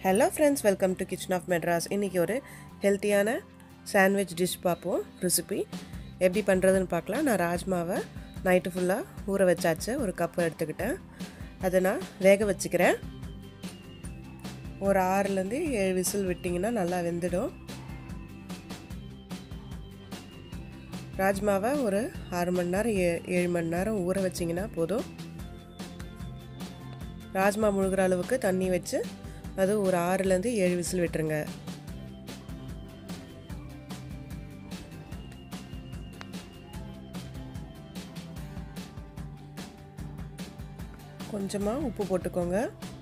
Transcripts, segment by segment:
hello friends welcome to kitchen of Madras இன்றைக்கி ஒரு ஹெல்த்தியான சாண்ட்விச் டிஷ் பார்ப்போம் ரெசிபி எப்படி பண்ணுறதுன்னு பார்க்கலாம் நான் ராஜ்மாவை நைட்டு ஃபுல்லாக ஊற வச்சாச்சு ஒரு கப்பு எடுத்துக்கிட்டேன் அதை நான் வேக வச்சுக்கிறேன் ஒரு ஆறுலேருந்து ஏழு விசில் விட்டிங்கன்னா நல்லா வெந்துடும் ராஜ்மாவை ஒரு ஆறு மணி நேரம் ஏ ஏழு மணி நேரம் ஊற வச்சிங்கன்னா போதும் ராஜ்மா முழுகிற அளவுக்கு தண்ணி வச்சு அது ஒரு ஆறுலேருந்து ஏழு விசில் விட்டுருங்க கொஞ்சமாக உப்பு போட்டுக்கோங்க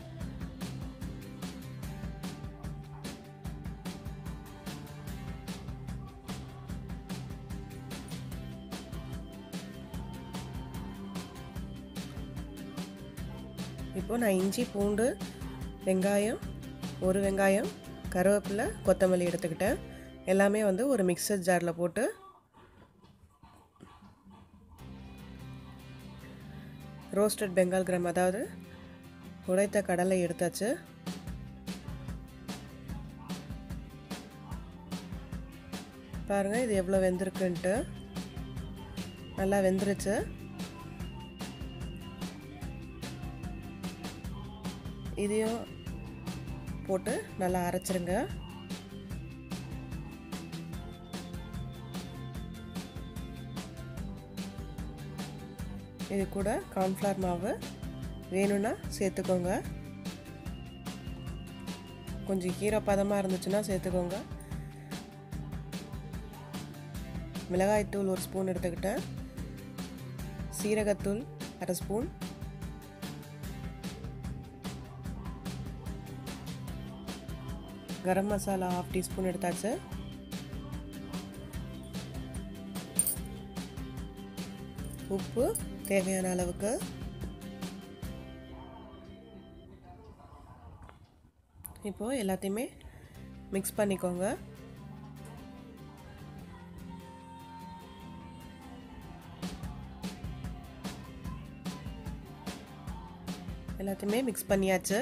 இப்போ நான் இஞ்சி பூண்டு வெங்காயம் ஒரு வெங்காயம் கருவேப்பிலை கொத்தமல்லி எடுத்துக்கிட்டேன் எல்லாமே வந்து ஒரு மிக்சர் ஜாரில் போட்டு ரோஸ்டட் பெங்கால் கிராம் அதாவது உடைத்த கடலை எடுத்தாச்சு பாருங்கள் இது எவ்வளோ வெந்திருக்குன்ட்டு நல்லா வெந்துருச்சு இதையும் போட்டு நல்லா அரைச்சிருங்க இது கூட கார்ன்ஃப்ளவர் மாவு வேணும்னா சேர்த்துக்கோங்க கொஞ்சம் ஈரப்பதமாக இருந்துச்சுன்னா சேர்த்துக்கோங்க மிளகாய்த்தூள் ஒரு ஸ்பூன் எடுத்துக்கிட்டேன் சீரகத்தூள் அரை spoon garam masala half teaspoon எடுத்தாச்சு உப்பு தேவையான அளவுக்கு இப்போது எல்லாத்தையுமே மிக்ஸ் பண்ணிக்கோங்க எல்லாத்தையுமே மிக்ஸ் பண்ணியாச்சு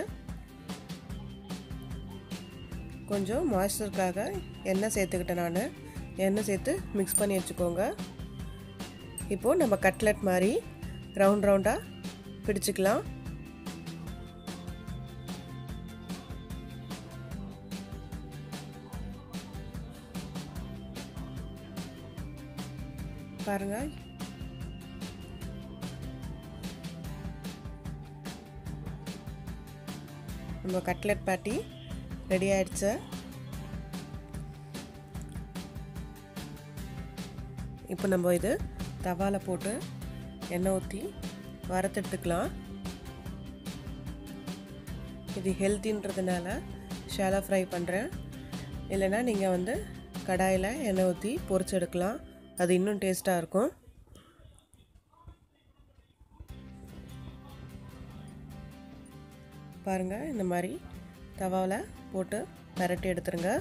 கொஞ்சம் மாய்ஸ்சருக்காக எண்ணெய் சேர்த்துக்கிட்டேன் நான் எண்ணெய் சேர்த்து மிக்ஸ் பண்ணி வச்சுக்கோங்க இப்போது நம்ம கட்லெட் மாதிரி ரவுண்ட் ரவுண்டாக பிடிச்சிக்கலாம் பாருங்கள் நம்ம கட்லெட் பாட்டி ரெடி ஆயிடுச்சு இப்போ நம்ம இது தவாவில் போட்டு எண்ணெய் ஊற்றி வறுத்தெடுத்துக்கலாம் இது ஹெல்த்தின்றதுனால ஷாலோ ஃப்ரை பண்ணுறேன் இல்லைனா நீங்கள் வந்து கடாயில் எண்ணெய் ஊற்றி பொரிச்சு எடுக்கலாம் அது இன்னும் டேஸ்ட்டாக இருக்கும் பாருங்கள் இந்த மாதிரி தவாவில் போட்டு பரட்டி எடுத்துருங்க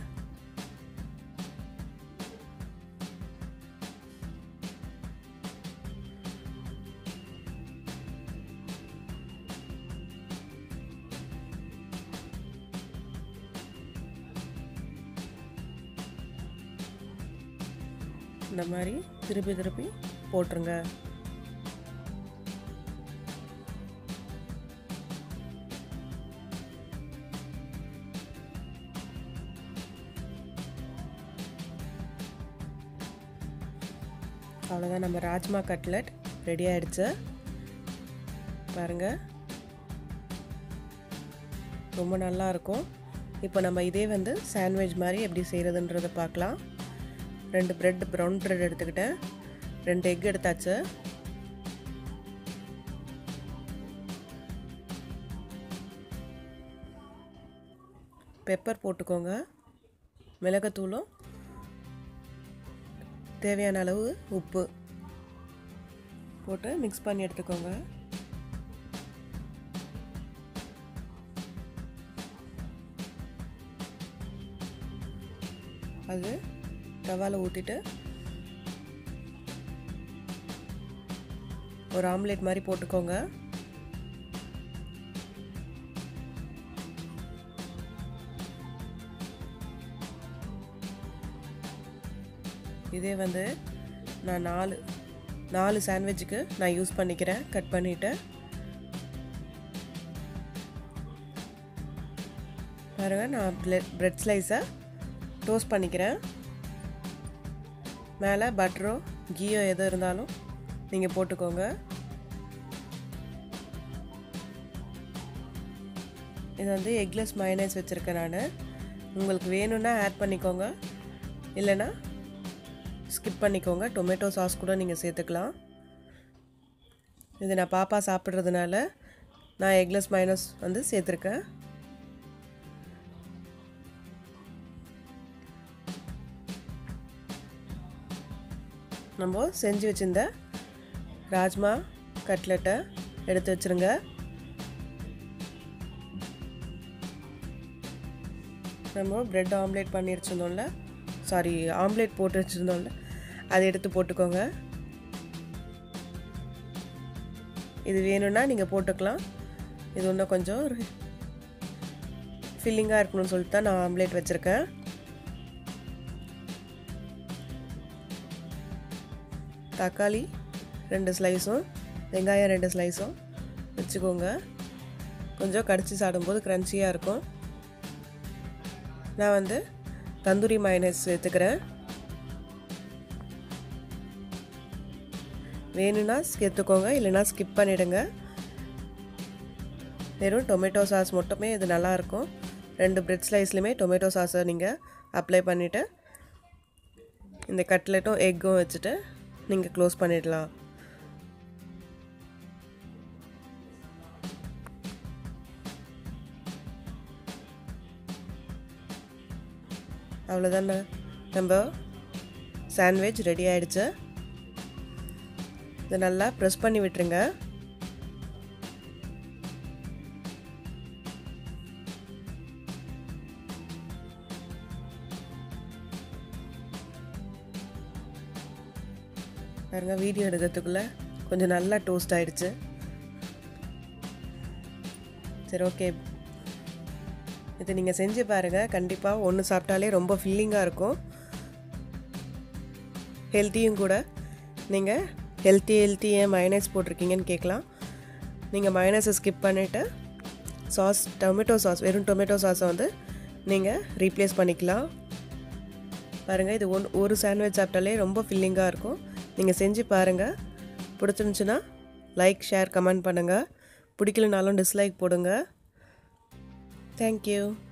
இந்த மாதிரி திருப்பி திருப்பி போட்டுருங்க அவ்வளோதான் நம்ம ராஜ்மா கட்லெட் ரெடி ஆகிடுச்சு பாருங்கள் ரொம்ப நல்லா இருக்கும் இப்போ நம்ம இதே வந்து சாண்ட்விச் மாதிரி எப்படி செய்கிறதுன்றதை பார்க்கலாம் ரெண்டு ப்ரெட் ப்ரௌன் ப்ரெட் எடுத்துக்கிட்டேன் ரெண்டு எக் எடுத்தாச்சு பெப்பர் போட்டுக்கோங்க மிளகாத்தூளும் தேவையான அளவு உப்பு போட்டு மிக்ஸ் பண்ணி எடுத்துக்கோங்க அது தவாவில் ஊற்றிட்டு ஒரு ஆம்லேட் மாதிரி போட்டுக்கோங்க இதே வந்து நான் நாலு நாலு சாண்ட்விட்சுக்கு நான் யூஸ் பண்ணிக்கிறேன் கட் பண்ணிவிட்டு பாருங்கள் நான் ப்ரெட் ஸ்லைஸை டோஸ்ட் பண்ணிக்கிறேன் மேலே பட்டரோ கீயோ எது இருந்தாலும் நீங்கள் போட்டுக்கோங்க இது வந்து எக்லெஸ் மயனைஸ் வச்சுருக்கேன் நான் உங்களுக்கு வேணும்னா ஆட் பண்ணிக்கோங்க இல்லைன்னா ஸ்கிப் பண்ணிக்கோங்க டொமேட்டோ சாஸ் கூட நீங்கள் சேர்த்துக்கலாம் இது நான் பாப்பா சாப்பிட்றதுனால நான் எக்லெஸ் மைனஸ் வந்து சேர்த்துருக்கேன் நம்ம செஞ்சு வச்சுருந்த ராஜ்மா கட்லெட்டை எடுத்து வச்சுருங்க நம்ம ப்ரெட் ஆம்லேட் பண்ணி வச்சுருந்தோம்ல சாரி ஆம்லேட் போட்டு வச்சுருந்தோம்ல அதை எடுத்து போட்டுக்கோங்க இது வேணும்னா நீங்கள் போட்டுக்கலாம் இது இன்னும் கொஞ்சம் ஃபில்லிங்காக இருக்கணும்னு சொல்லிட்டு தான் நான் ஆம்லேட் வச்சுருக்கேன் தக்காளி ரெண்டு ஸ்லைஸும் வெங்காயம் ரெண்டு ஸ்லைஸும் வச்சுக்கோங்க கொஞ்சம் கடிச்சு சாப்பிடும்போது க்ரன்ச்சியாக இருக்கும் நான் வந்து தந்தூரி மைனஸ் சேர்த்துக்கிறேன் வேணும்னா சேர்த்துக்கோங்க இல்லைனா ஸ்கிப் பண்ணிவிடுங்க வெறும் டொமேட்டோ சாஸ் மட்டுமே இது நல்லாயிருக்கும் ரெண்டு பிரெட் ஸ்லைஸ்லையுமே டொமேட்டோ சாஸை நீங்கள் அப்ளை பண்ணிவிட்டு இந்த கட்லெட்டும் எக்கும் வச்சுட்டு நீங்கள் க்ளோஸ் பண்ணிடலாம் அவ்வளோதானே நம்ம சாண்ட்விச் ரெடி ஆகிடுச்சு இதை நல்லா ப்ரெஸ் பண்ணி விட்டுருங்க பாருங்க வீடியோ எடுக்கிறதுக்குள்ளே கொஞ்சம் நல்லா டோஸ்ட் ஆயிடுச்சு சரி ஓகே இது நீங்கள் செஞ்சு பாருங்கள் கண்டிப்பாக ஒன்று சாப்பிட்டாலே ரொம்ப ஃபில்லிங்காக இருக்கும் ஹெல்த்தியும் கூட நீங்கள் ஹெல்த்தி ஹெல்த்தி ஏன் மயனைஸ் போட்டிருக்கீங்கன்னு கேட்கலாம் நீங்கள் மயனைஸை ஸ்கிப் பண்ணிவிட்டு சாஸ் டொமேட்டோ சாஸ் வெறும் டொமேட்டோ சாஸை வந்து நீங்கள் ரீப்ளேஸ் பண்ணிக்கலாம் பாருங்கள் இது ஒன் ஒரு சாண்ட்விச் சாப்பிட்டாலே ரொம்ப ஃபில்லிங்காக இருக்கும் நீங்கள் செஞ்சு பாருங்கள் பிடிச்சிருந்துச்சுன்னா லைக் ஷேர் கமெண்ட் பண்ணுங்கள் பிடிக்கலனாலும் டிஸ்லைக் போடுங்க தேங்க்யூ